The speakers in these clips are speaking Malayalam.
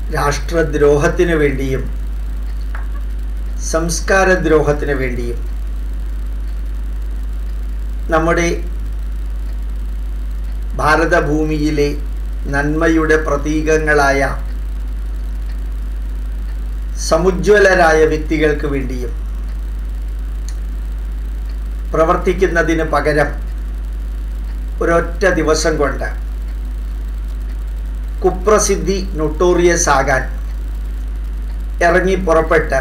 രാഷ്ട്രദ്രോഹത്തിന് വേണ്ടിയും സംസ്കാരദ്രോഹത്തിന് വേണ്ടിയും നമ്മുടെ ഭാരതഭൂമിയിലെ നന്മയുടെ പ്രതീകങ്ങളായ സമുജ്വലരായ വ്യക്തികൾക്ക് വേണ്ടിയും പ്രവർത്തിക്കുന്നതിന് പകരം ഒരൊറ്റ ദിവസം കൊണ്ട് കുപ്രസിദ്ധി നൊട്ടോറിയസ് ആകാൻ ഇറങ്ങി പുറപ്പെട്ട്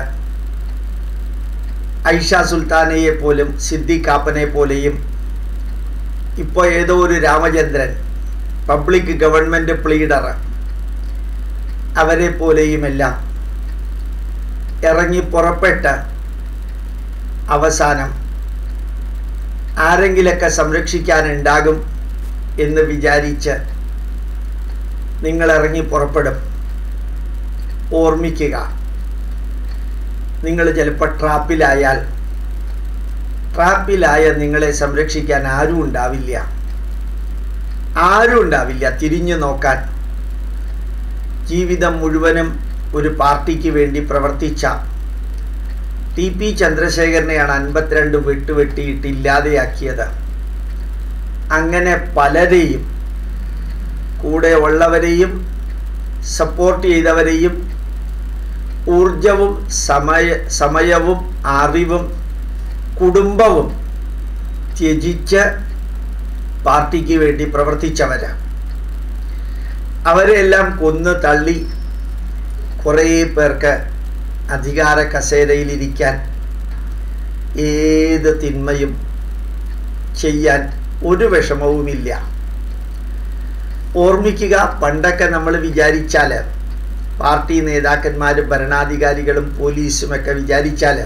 ഐഷ സുൽത്താനയെ പോലും സിദ്ദിഖാപ്പനെ പോലെയും ഇപ്പോൾ ഏതോ ഒരു രാമചന്ദ്രൻ പബ്ലിക് ഗവൺമെൻറ് പ്ലീഡർ അവരെ പോലെയുമെല്ലാം ഇറങ്ങി പുറപ്പെട്ട് അവസാനം ആരെങ്കിലൊക്കെ സംരക്ഷിക്കാനുണ്ടാകും എന്ന് വിചാരിച്ച് നിങ്ങൾ ഇറങ്ങി പുറപ്പെടും ഓർമ്മിക്കുക നിങ്ങൾ ചിലപ്പോൾ ട്രാപ്പിലായാൽ ട്രാപ്പിലായ നിങ്ങളെ സംരക്ഷിക്കാൻ ആരും ഉണ്ടാവില്ല ആരും ഉണ്ടാവില്ല തിരിഞ്ഞു നോക്കാൻ ജീവിതം മുഴുവനും ഒരു പാർട്ടിക്ക് വേണ്ടി പ്രവർത്തിച്ച ടി പി ചന്ദ്രശേഖരനെയാണ് അൻപത്തിരണ്ട് വെട്ടുവെട്ടിയിട്ട് ഇല്ലാതെയാക്കിയത് അങ്ങനെ പലരെയും കൂടെ ഉള്ളവരെയും സപ്പോർട്ട് ചെയ്തവരെയും ഊർജവും സമയ സമയവും അറിവും കുടുംബവും ത്യജിച്ച് പാർട്ടിക്ക് വേണ്ടി പ്രവർത്തിച്ചവരാണ് അവരെല്ലാം കൊന്ന് തള്ളി കുറേ പേർക്ക് അധികാര കസേരയിലിരിക്കാൻ ഏത് തിന്മയും ചെയ്യാൻ ഒരു വിഷമവുമില്ല ഓർമ്മിക്കുക പണ്ടൊക്കെ നമ്മൾ വിചാരിച്ചാൽ പാർട്ടി നേതാക്കന്മാരും ഭരണാധികാരികളും പോലീസുമൊക്കെ വിചാരിച്ചാൽ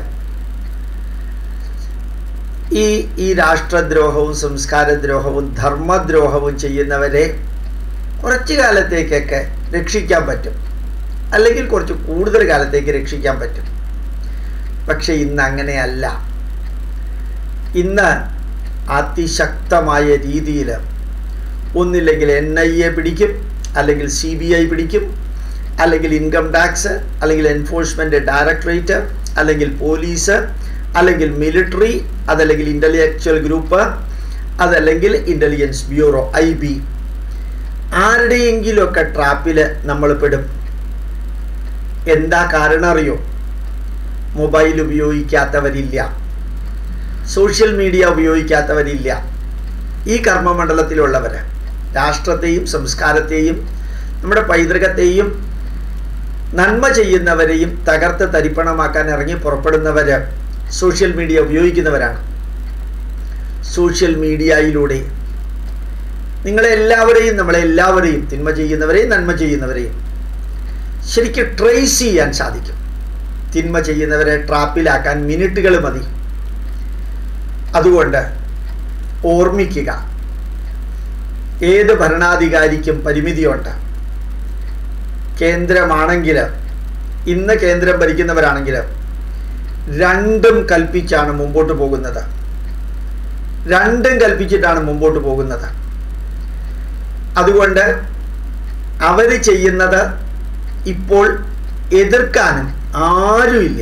ഈ ഈ രാഷ്ട്രദ്രോഹവും സംസ്കാരദ്രോഹവും ധർമ്മദ്രോഹവും ചെയ്യുന്നവരെ കുറച്ചു കാലത്തേക്കൊക്കെ രക്ഷിക്കാൻ പറ്റും അല്ലെങ്കിൽ കുറച്ച് കൂടുതൽ കാലത്തേക്ക് രക്ഷിക്കാൻ പറ്റും പക്ഷെ ഇന്ന് അങ്ങനെയല്ല ഇന്ന് അതിശക്തമായ രീതിയിൽ ഒന്നില്ലെങ്കിൽ എൻ ഐ എ പിടിക്കും അല്ലെങ്കിൽ സി ബി ഐ പിടിക്കും അല്ലെങ്കിൽ ഇൻകം ടാക്സ് അല്ലെങ്കിൽ എൻഫോഴ്സ്മെൻറ്റ് ഡയറക്ടറേറ്റ് അല്ലെങ്കിൽ പോലീസ് അല്ലെങ്കിൽ മിലിറ്ററി അതല്ലെങ്കിൽ ഇൻ്റലക്ച്വൽ ഗ്രൂപ്പ് അതല്ലെങ്കിൽ ഇൻ്റലിജൻസ് ബ്യൂറോ ഐ ബി ആരുടെയെങ്കിലുമൊക്കെ ട്രാപ്പിൽ നമ്മൾ പെടും എന്താ കാരണം അറിയോ മൊബൈൽ ഉപയോഗിക്കാത്തവരില്ല സോഷ്യൽ മീഡിയ ഉപയോഗിക്കാത്തവരില്ല ഈ കർമ്മമണ്ഡലത്തിലുള്ളവർ രാഷ്ട്രത്തെയും സംസ്കാരത്തെയും നമ്മുടെ പൈതൃകത്തെയും നന്മ ചെയ്യുന്നവരെയും തകർത്ത് തരിപ്പണമാക്കാൻ ഇറങ്ങി പുറപ്പെടുന്നവർ സോഷ്യൽ മീഡിയ ഉപയോഗിക്കുന്നവരാണ് സോഷ്യൽ മീഡിയയിലൂടെ നിങ്ങളെല്ലാവരെയും നമ്മളെല്ലാവരെയും തിന്മ ചെയ്യുന്നവരെയും നന്മ ചെയ്യുന്നവരെയും ശരിക്കും ട്രേസ് ചെയ്യാൻ സാധിക്കും തിന്മ ചെയ്യുന്നവരെ ട്രാപ്പിലാക്കാൻ മിനിറ്റുകൾ മതി അതുകൊണ്ട് ഓർമ്മിക്കുക ഏത് ഭരണാധികാരിക്കും പരിമിതിയുണ്ട് കേന്ദ്രമാണെങ്കിൽ ഇന്ന് കേന്ദ്രം ഭരിക്കുന്നവരാണെങ്കിൽ രണ്ടും കൽപ്പിച്ചാണ് മുമ്പോട്ട് പോകുന്നത് രണ്ടും കൽപ്പിച്ചിട്ടാണ് മുമ്പോട്ട് പോകുന്നത് അതുകൊണ്ട് അവർ ചെയ്യുന്നത് ഇപ്പോൾ എതിർക്കാനും ആരുമില്ല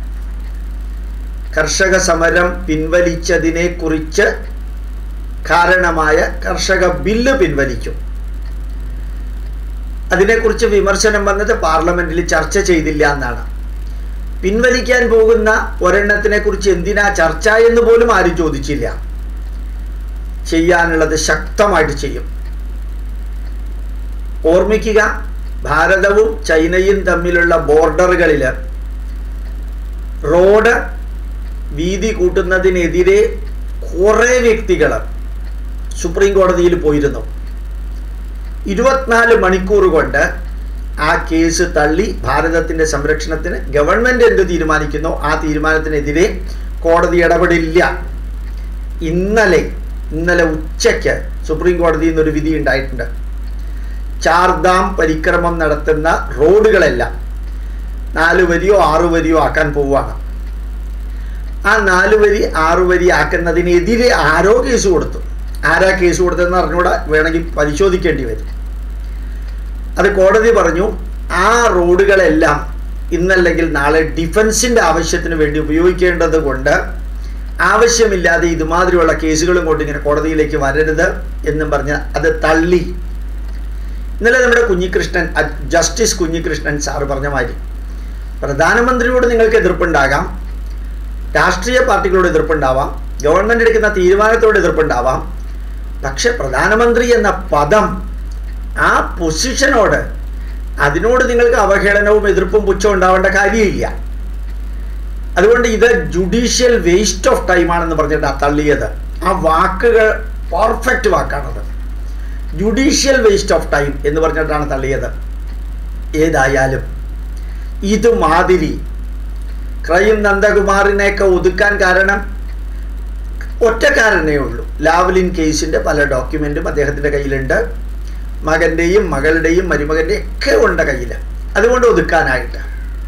കർഷക സമരം പിൻവലിച്ചതിനെ കുറിച്ച് കാരണമായ കർഷക ബില്ല് പിൻവലിക്കും അതിനെക്കുറിച്ച് വിമർശനം വന്നത് പാർലമെന്റിൽ ചർച്ച ചെയ്തില്ല എന്നാണ് പിൻവലിക്കാൻ പോകുന്ന ഒരെണ്ണത്തിനെ കുറിച്ച് എന്തിനാ ചർച്ച എന്ന് പോലും ആരും ചോദിച്ചില്ല ചെയ്യാനുള്ളത് ശക്തമായിട്ട് ചെയ്യും ഓർമ്മിക്കുക ഭാരതവും ചൈനയും തമ്മിലുള്ള ബോർഡറുകളിൽ റോഡ് വീതി കൂട്ടുന്നതിനെതിരെ കുറേ വ്യക്തികൾ സുപ്രീം കോടതിയിൽ പോയിരുന്നു ഇരുപത്തിനാല് മണിക്കൂർ കൊണ്ട് ആ കേസ് തള്ളി ഭാരതത്തിൻ്റെ സംരക്ഷണത്തിന് ഗവൺമെൻറ് എന്ത് തീരുമാനിക്കുന്നോ ആ തീരുമാനത്തിനെതിരെ കോടതി ഇടപെടില്ല ഇന്നലെ ഇന്നലെ ഉച്ചയ്ക്ക് സുപ്രീം കോടതിയിൽ നിന്നൊരു വിധി ഉണ്ടായിട്ടുണ്ട് ചാർധാം പരിക്രമം നടത്തുന്ന റോഡുകളെല്ലാം നാല് വരിയോ ആറു വരിയോ ആക്കാൻ പോവുകയാണ് ആ നാല് വരി ആറു വരി ആക്കുന്നതിനെതിരെ ആരോ കേസ് കൊടുത്തു ആരാ കേസ് കൊടുത്തതെന്ന് അറിഞ്ഞൂടെ വേണമെങ്കിൽ പരിശോധിക്കേണ്ടി വരും അത് കോടതി പറഞ്ഞു ആ റോഡുകളെല്ലാം ഇന്നല്ലെങ്കിൽ നാളെ ഡിഫൻസിൻ്റെ ആവശ്യത്തിന് വേണ്ടി ഉപയോഗിക്കേണ്ടത് കൊണ്ട് ആവശ്യമില്ലാതെ ഇതുമാതിരിയുള്ള കേസുകളും കൊണ്ട് ഇങ്ങനെ കോടതിയിലേക്ക് വരരുത് എന്നും പറഞ്ഞ് അത് തള്ളി ഇന്നലെ നമ്മുടെ കുഞ്ഞികൃഷ്ണൻ അ- ജസ്റ്റിസ് കുഞ്ഞികൃഷ്ണൻ സാറ് പറഞ്ഞ മാതിരി പ്രധാനമന്ത്രിയോട് നിങ്ങൾക്ക് എതിർപ്പുണ്ടാകാം രാഷ്ട്രീയ പാർട്ടികളോട് എതിർപ്പുണ്ടാവാം ഗവൺമെന്റ് എടുക്കുന്ന തീരുമാനത്തോട് എതിർപ്പുണ്ടാവാം പക്ഷെ പ്രധാനമന്ത്രി എന്ന പദം ആ പൊസിഷനോട് അതിനോട് നിങ്ങൾക്ക് അവഹേളനവും എതിർപ്പും പുച്ഛവും ഉണ്ടാവേണ്ട കാര്യമില്ല അതുകൊണ്ട് ഇത് ജുഡീഷ്യൽ വേസ്റ്റ് ഓഫ് ടൈം ആണെന്ന് പറഞ്ഞിട്ടാണ് തള്ളിയത് ആ വാക്കുകൾ പെർഫെക്റ്റ് വാക്കാണത് ജുഡീഷ്യൽ വേസ്റ്റ് ഓഫ് ടൈം എന്ന് പറഞ്ഞിട്ടാണ് തള്ളിയത് ഏതായാലും ഇതുമാതിരി ക്രൈം നന്ദകുമാറിനെയൊക്കെ ഒതുക്കാൻ കാരണം ഒറ്റ കാരണമേ ഉള്ളൂ ലാവ്ലിൻ കേസിൻ്റെ പല ഡോക്യുമെൻറ്റും അദ്ദേഹത്തിൻ്റെ കയ്യിലുണ്ട് മകൻ്റെയും മകളുടെയും മരുമകൻ്റെയും ഒക്കെ ഉണ്ട് കയ്യിൽ അതുകൊണ്ട് ഒതുക്കാനായിട്ട്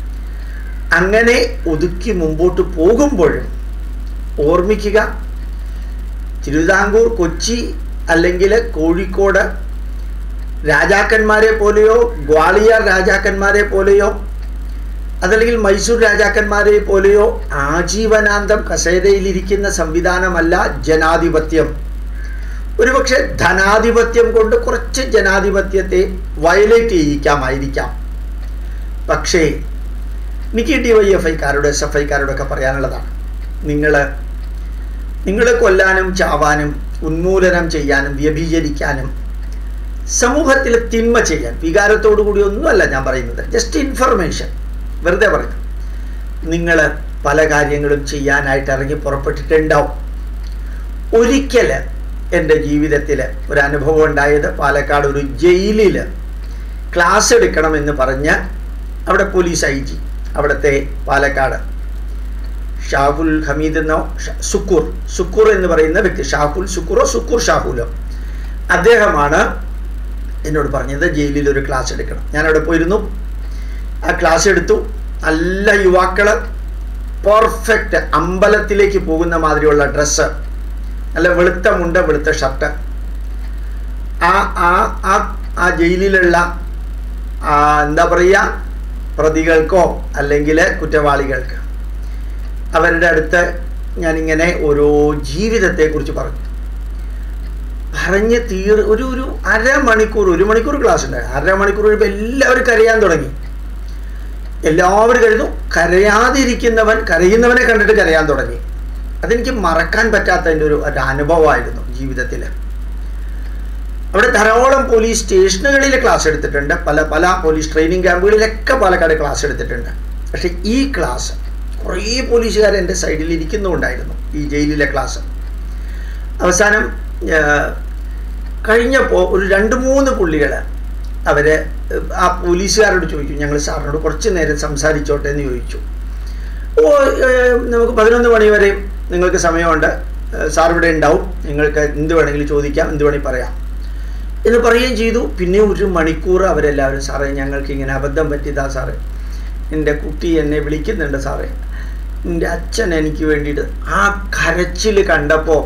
അങ്ങനെ ഒതുക്കി മുമ്പോട്ട് പോകുമ്പോഴും ഓർമ്മിക്കുക തിരുവിതാംകൂർ കൊച്ചി അല്ലെങ്കിൽ കോഴിക്കോട് രാജാക്കന്മാരെ പോലെയോ ഗ്വാളിയർ രാജാക്കന്മാരെ പോലെയോ അതല്ലെങ്കിൽ മൈസൂർ രാജാക്കന്മാരെ പോലെയോ ആജീവനാന്തം കസേരയിലിരിക്കുന്ന സംവിധാനമല്ല ജനാധിപത്യം ഒരുപക്ഷെ ധനാധിപത്യം കൊണ്ട് കുറച്ച് ജനാധിപത്യത്തെ വയലേറ്റ് ചെയ്യിക്കാമായിരിക്കാം പക്ഷേ എനിക്ക് ഡി വൈ എഫ് ഐക്കാരോട് എസ് എഫ് ഐക്കാരോടൊക്കെ പറയാനുള്ളതാണ് നിങ്ങൾ നിങ്ങൾ കൊല്ലാനും ചാവാനും ഉന്മൂലനം ചെയ്യാനും വ്യഭിചരിക്കാനും സമൂഹത്തിൽ തിന്മ ചെയ്യാൻ വികാരത്തോടു കൂടി ഒന്നുമല്ല ഞാൻ പറയുന്നത് ജസ്റ്റ് ഇൻഫർമേഷൻ വെറുതെ പറഞ്ഞു നിങ്ങൾ പല കാര്യങ്ങളും ചെയ്യാനായിട്ട് ഇറങ്ങി പുറപ്പെട്ടിട്ടുണ്ടാവും ഒരിക്കൽ എൻ്റെ ജീവിതത്തിൽ ഒരു അനുഭവം ഉണ്ടായത് പാലക്കാട് ഒരു ജയിലിൽ ക്ലാസ് എടുക്കണമെന്ന് പറഞ്ഞ് അവിടെ പോലീസ് ഐ ജി അവിടുത്തെ പാലക്കാട് ഷാഹുൽ ഹമീദ് എന്നോ ഷ- സുക്കൂർ സുക്കൂർ എന്ന് പറയുന്ന വ്യക്തി ഷാഹുൽ സുക്കൂറോ സുക്കൂർ ഷാഹുലോ അദ്ദേഹമാണ് എന്നോട് പറഞ്ഞത് ജയിലിൽ ഒരു ക്ലാസ് എടുക്കണം ഞാൻ അവിടെ പോയിരുന്നു ആ ക്ലാസ് എടുത്തു നല്ല യുവാക്കൾ പെർഫെക്റ്റ് അമ്പലത്തിലേക്ക് പോകുന്ന മാതിരിയുള്ള ഡ്രസ്സ് നല്ല വെളുത്ത മുണ്ട് വെളുത്ത ഷർട്ട് ആ ആ ആ ആ ജയിലിലുള്ള ആ, എന്താ പറയുക പ്രതികൾക്കോ അല്ലെങ്കിൽ കുറ്റവാളികൾക്ക് അവരുടെ അടുത്ത് ഞാനിങ്ങനെ ഓരോ ജീവിതത്തെക്കുറിച്ച് പറഞ്ഞു പറഞ്ഞ് തീർ ഒരു ഒരു അരമണിക്കൂർ ഒരു മണിക്കൂർ ക്ലാസ് ഉണ്ട് അരമണിക്കൂർ കഴിയുമ്പോൾ എല്ലാവരും കരയാൻ തുടങ്ങി എല്ലാവരും കരുതു കരയാതിരിക്കുന്നവൻ കരയുന്നവനെ കണ്ടിട്ട് കരയാൻ തുടങ്ങി അതെനിക്ക് മറക്കാൻ പറ്റാത്തതിൻ്റെ ഒരു ഒരു അനുഭവമായിരുന്നു ജീവിതത്തിൽ അവിടെ ധാരാളം പോലീസ് സ്റ്റേഷനുകളിൽ ക്ലാസ് എടുത്തിട്ടുണ്ട് പല പല പോലീസ് ട്രെയിനിങ് ക്യാമ്പുകളിലൊക്കെ പാലക്കാട് ക്ലാസ് എടുത്തിട്ടുണ്ട് പക്ഷേ ഈ ക്ലാസ് കുറേ പോലീസുകാർ എൻ്റെ സൈഡിൽ ഇരിക്കുന്നുണ്ടായിരുന്നു ഈ ജയിലിലെ ക്ലാസ് അവസാനം ആ, കഴിഞ്ഞപ്പോൾ ഒരു രണ്ട് മൂന്ന് പുള്ളികൾ അവർ ആ പോലീസുകാരോട് ചോദിച്ചു ഞങ്ങൾ സാറിനോട് കുറച്ച് നേരം സംസാരിച്ചോട്ടെ എന്ന് ചോദിച്ചു ഓ ഏ, നമുക്ക് പതിനൊന്ന് മണി വരെ നിങ്ങൾക്ക് സമയമുണ്ട് ഏ, സാർ ഇവിടെ ഉണ്ടാവും നിങ്ങൾക്ക് എന്ത് വേണമെങ്കിലും ചോദിക്കാം എന്ത് വേണമെങ്കിൽ പറയാം എന്ന് പറയുകയും ചെയ്തു പിന്നെ ഒരു മണിക്കൂർ അവരെല്ലാവരും സാറേ ഞങ്ങൾക്ക് ഇങ്ങനെ അബദ്ധം പറ്റിയതാ സാറേ എൻ്റെ കുട്ടി എന്നെ വിളിക്കുന്നുണ്ട് സാറേ എൻ്റെ അച്ഛൻ എനിക്ക് വേണ്ടിയിട്ട് ആ കരച്ചിൽ കണ്ടപ്പോൾ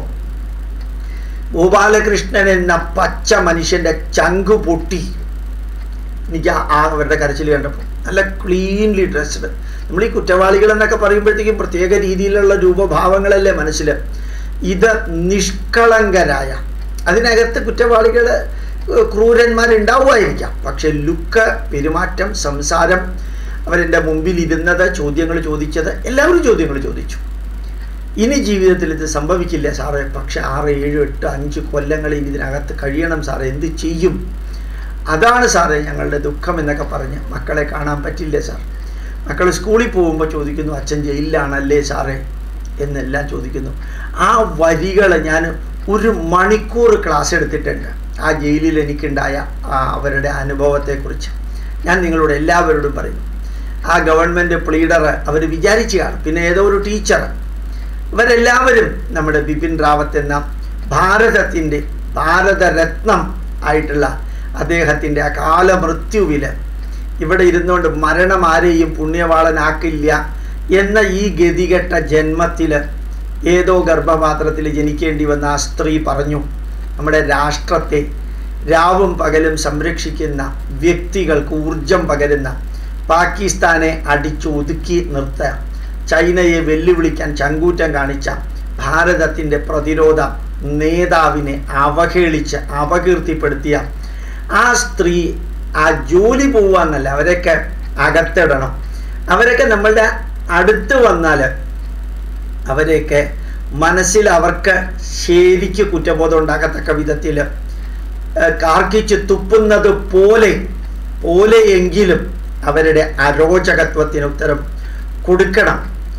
ഗോപാലകൃഷ്ണൻ എന്ന പച്ച മനുഷ്യൻ്റെ ചങ്ക് പൊട്ടി എനിക്ക് ആ- ആ അവരുടെ കരച്ചിൽ കണ്ടപ്പോൾ നല്ല ക്ലീൻലി ഡ്രസ്ഡ് നമ്മൾ ഈ കുറ്റവാളികൾ എന്നൊക്കെ പറയുമ്പോഴത്തേക്കും പ്രത്യേക രീതിയിലുള്ള രൂപഭാവങ്ങളല്ലേ മനസ്സിൽ ഇത് നിഷ്കളങ്കരായ അതിനകത്ത് കുറ്റവാളികൾ ക്രൂരന്മാരുണ്ടാവുമായിരിക്കാം പക്ഷെ ലുക്ക് പെരുമാറ്റം സംസാരം അവരെൻ്റെ മുമ്പിൽ ഇരുന്നത് ചോദ്യങ്ങൾ ചോദിച്ചത് എല്ലാവരും ചോദ്യങ്ങൾ ചോദിച്ചു ഇനി ജീവിതത്തിൽ ഇത് സംഭവിക്കില്ല സാറേ പക്ഷെ ആറ് ഏഴ് എട്ട് അഞ്ച് കൊല്ലങ്ങൾ ഇനി ഇതിനകത്ത് കഴിയണം സാറേ എന്ത് ചെയ്യും അതാണ് സാറേ ഞങ്ങളുടെ ദുഃഖം എന്നൊക്കെ പറഞ്ഞ് മക്കളെ കാണാൻ പറ്റില്ല സാർ മക്കൾ സ്കൂളിൽ പോകുമ്പോൾ ചോദിക്കുന്നു അച്ഛൻ ജയിലിലാണല്ലേ സാറേ എന്നെല്ലാം ചോദിക്കുന്നു ആ വരികൾ ഞാൻ ഒരു മണിക്കൂർ ക്ലാസ് എടുത്തിട്ടുണ്ട് ആ ജയിലിൽ എനിക്കുണ്ടായ ആ അവരുടെ അനുഭവത്തെക്കുറിച്ച് ഞാൻ നിങ്ങളോട് എല്ലാവരോടും പറയുന്നു ആ ഗവൺമെൻറ് പ്ലീഡർ അവർ വിചാരിച്ചു കാണും പിന്നെ ഏതോ ഒരു ടീച്ചർ ഇവരെല്ലാവരും നമ്മുടെ ബിപിൻ റാവത്ത് എന്ന ഭാരതത്തിൻ്റെ ഭാരതരത്നം ആയിട്ടുള്ള അദ്ദേഹത്തിൻ്റെ ആ കാലമൃത്യുവിൽ ഇവിടെ ഇരുന്നുകൊണ്ട് മരണം ആരെയും പുണ്യവാളനാക്കില്ല എന്ന ഈ ഗതികെട്ട ജന്മത്തിൽ ഏതോ ഗർഭപാത്രത്തിൽ ജനിക്കേണ്ടി വന്ന ആ സ്ത്രീ പറഞ്ഞു നമ്മുടെ രാഷ്ട്രത്തെ രാവും പകലും സംരക്ഷിക്കുന്ന വ്യക്തികൾക്ക് ഊർജം പകരുന്ന പാകിസ്ഥാനെ അടിച്ചൊതുക്കി നിർത്തുക ചൈനയെ വെല്ലുവിളിക്കാൻ ചങ്കൂറ്റം കാണിച്ച ഭാരതത്തിൻ്റെ പ്രതിരോധ നേതാവിനെ അവഹേളിച്ച് അപകീർത്തിപ്പെടുത്തിയ ആ സ്ത്രീ ആ ജോലി പോവാന്നല്ല അവരൊക്കെ അകത്തിടണം അവരൊക്കെ നമ്മളുടെ അടുത്ത് വന്നാൽ അവരെയൊക്കെ മനസ്സിൽ അവർക്ക് ശരിക്ക് കുറ്റബോധം ഉണ്ടാകത്തക്ക വിധത്തിൽ കാർക്കിച്ച് തുപ്പുന്നത് പോലെ പോലെയെങ്കിലും അവരുടെ അരോചകത്വത്തിന് ഉത്തരം കൊടുക്കണം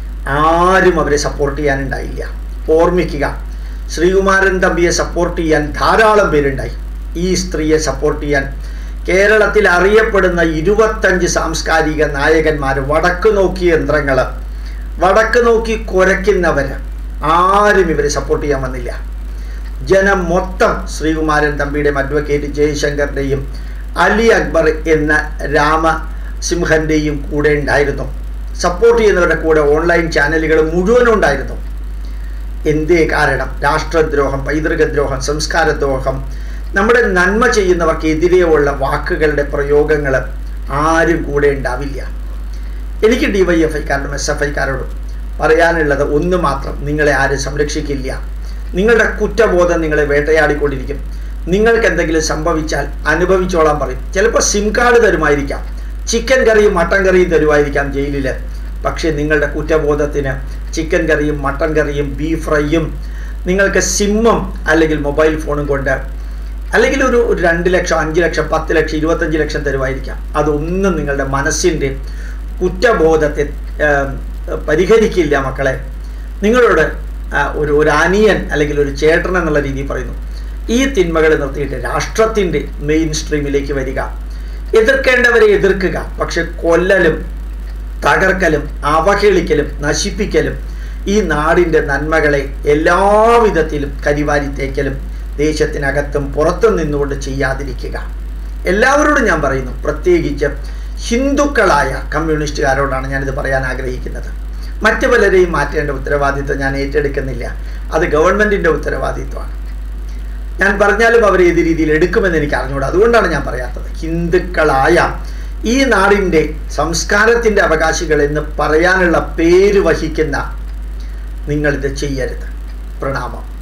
ആരും അവരെ സപ്പോർട്ട് ചെയ്യാനുണ്ടായില്ല ഓർമ്മിക്കുക ശ്രീകുമാരൻ തമ്പിയെ സപ്പോർട്ട് ചെയ്യാൻ ധാരാളം പേരുണ്ടായി ഈ സ്ത്രീയെ സപ്പോർട്ട് ചെയ്യാൻ കേരളത്തിൽ അറിയപ്പെടുന്ന ഇരുപത്തഞ്ച് സാംസ്കാരിക നായകന്മാർ വടക്ക് നോക്കി യന്ത്രങ്ങൾ വടക്ക് നോക്കി കുരയ്ക്കുന്നവർ ആരും ഇവരെ സപ്പോർട്ട് ചെയ്യാൻ വന്നില്ല ജനം മൊത്തം ശ്രീകുമാരൻ തമ്പിയുടെയും അഡ്വക്കേറ്റ് ജയശങ്കറിൻ്റെയും അലി അക്ബർ എന്ന രാമസിംഹൻ്റെയും കൂടെ ഉണ്ടായിരുന്നു സപ്പോർട്ട് ചെയ്യുന്നവരുടെ കൂടെ ഓൺലൈൻ ചാനലുകൾ മുഴുവനും ഉണ്ടായിരുന്നു എന്തേ കാരണം രാഷ്ട്രദ്രോഹം പൈതൃകദ്രോഹം സംസ്കാരദ്രോഹം നമ്മുടെ നന്മ ചെയ്യുന്നവർക്കെതിരെയുള്ള വാക്കുകളുടെ പ്രയോഗങ്ങൾ ആരും കൂടെ ഉണ്ടാവില്ല എനിക്ക് ഡി വൈ എഫ് ഐക്കാരോടും എസ് എഫ് ഐക്കാരോടും പറയാനുള്ളത് ഒന്ന് മാത്രം നിങ്ങളെ ആരും സംരക്ഷിക്കില്ല നിങ്ങളുടെ കുറ്റബോധം നിങ്ങളെ വേട്ടയാടിക്കൊണ്ടിരിക്കും നിങ്ങൾക്ക് എന്തെങ്കിലും സംഭവിച്ചാൽ അനുഭവിച്ചോളാൻ പറയും ചിലപ്പോൾ സിം കാർഡ് തരുമായിരിക്കാം ചിക്കൻ കറിയും മട്ടൻ കറിയും തരുമായിരിക്കാം ജയിലിൽ പക്ഷേ നിങ്ങളുടെ കുറ്റബോധത്തിന് ചിക്കൻ കറിയും മട്ടൻ കറിയും ബീഫ് ഫ്രൈയും നിങ്ങൾക്ക് സിമ്മും അല്ലെങ്കിൽ മൊബൈൽ ഫോണും കൊണ്ട് അല്ലെങ്കിൽ ഒരു ഒരു രണ്ട് ലക്ഷം അഞ്ച് ലക്ഷം പത്ത് ലക്ഷം ഇരുപത്തഞ്ച് ലക്ഷം തരുമായിരിക്കാം അതൊന്നും നിങ്ങളുടെ മനസ്സിൻ്റെ കുറ്റബോധത്തെ ഏം, പരിഹരിക്കില്ല മക്കളെ നിങ്ങളോട് ആ, ഒരു ഒരു അനിയൻ അല്ലെങ്കിൽ ഒരു ചേട്ടൻ എന്നുള്ള രീതിയിൽ പറയുന്നു ഈ തിന്മകൾ നിർത്തിയിട്ട് രാഷ്ട്രത്തിൻ്റെ മെയിൻ സ്ട്രീമിലേക്ക് വരിക എതിർക്കേണ്ടവരെ എതിർക്കുക പക്ഷെ കൊല്ലലും തകർക്കലും അവഹേളിക്കലും നശിപ്പിക്കലും ഈ നാടിൻ്റെ നന്മകളെ എല്ലാവിധത്തിലും കരിവാരി തേക്കലും ദേശത്തിനകത്തും പുറത്തും നിന്നുകൊണ്ട് ചെയ്യാതിരിക്കുക എല്ലാവരോടും ഞാൻ പറയുന്നു പ്രത്യേകിച്ച് ഹിന്ദുക്കളായ കമ്മ്യൂണിസ്റ്റുകാരോടാണ് ഞാനിത് പറയാൻ ആഗ്രഹിക്കുന്നത് മറ്റു പലരെയും മാറ്റേണ്ട ഉത്തരവാദിത്വം ഞാൻ ഏറ്റെടുക്കുന്നില്ല അത് ഗവൺമെൻറ്റിൻ്റെ ഉത്തരവാദിത്വമാണ് ഞാൻ പറഞ്ഞാലും അവർ ഏത് രീതിയിൽ എടുക്കുമെന്ന് എനിക്ക് അറിഞ്ഞുകൂടാ അതുകൊണ്ടാണ് ഞാൻ പറയാത്തത് ഹിന്ദുക്കളായ ഈ നാടിൻ്റെ സംസ്കാരത്തിൻ്റെ അവകാശികൾ എന്ന് പറയാനുള്ള പേര് വഹിക്കുന്ന നിങ്ങളിത് ചെയ്യരുത് പ്രണാമം